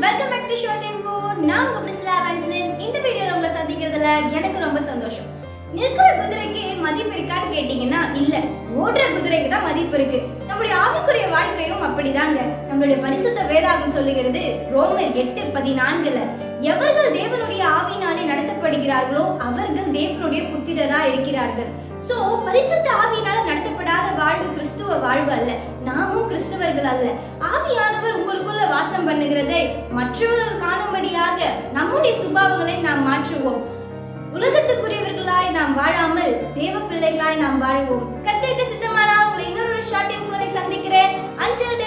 welcome back to short info நான் உங்க பிரிஸ்லா வாஞ்சலின் இந்த வீடியோல உங்களை சந்திக்கிறதுல எனக்கு ரொம்ப சந்தோஷம் நிற்கிற குதிரைக்கு மதிப்பு இருக்கான்னு கேட்டீங்கன்னா இல்ல ஓடுற குதிரைக்கு தான் மதிப்பு இருக்கு நம்முடைய ஆவிக்குரிய வாழ்க்கையும் அப்படிதாங்க நம்மளுடைய பரிசுத்த வேதாகம் சொல்லுகிறது ரோமர் எட்டு பதினான்குல எவர்கள் தேவனுடைய ஆவியினாலே நடத்தப்படுகிறார்களோ அவர்கள் தேவனுடைய புத்திரரா இருக்கிறார்கள் சோ பரிசுத்த ஆவியினால நடத்தப்படாத வாழ்வு கிறிஸ்துவ வாழ்வு அல்ல நாமும் கிறிஸ்தவர்கள் அல்ல ஆவியானவர் உங்களுக்குள்ள வாசம் பண்ணுகிறதை மற்றவர்கள் காணும்படியாக நம்முடைய சுபாவங்களை நாம் மாற்றுவோம் உலகத்துக்குரியவர்களாய் நாம் வாழாமல் தேவ பிள்ளைகளாய் நாம் வாழ்வோம் கத்திரிக்க சித்தமானா உங்களை இன்னொரு ஷார்ட் இன்ஃபோனை சந்திக்கிறேன் until then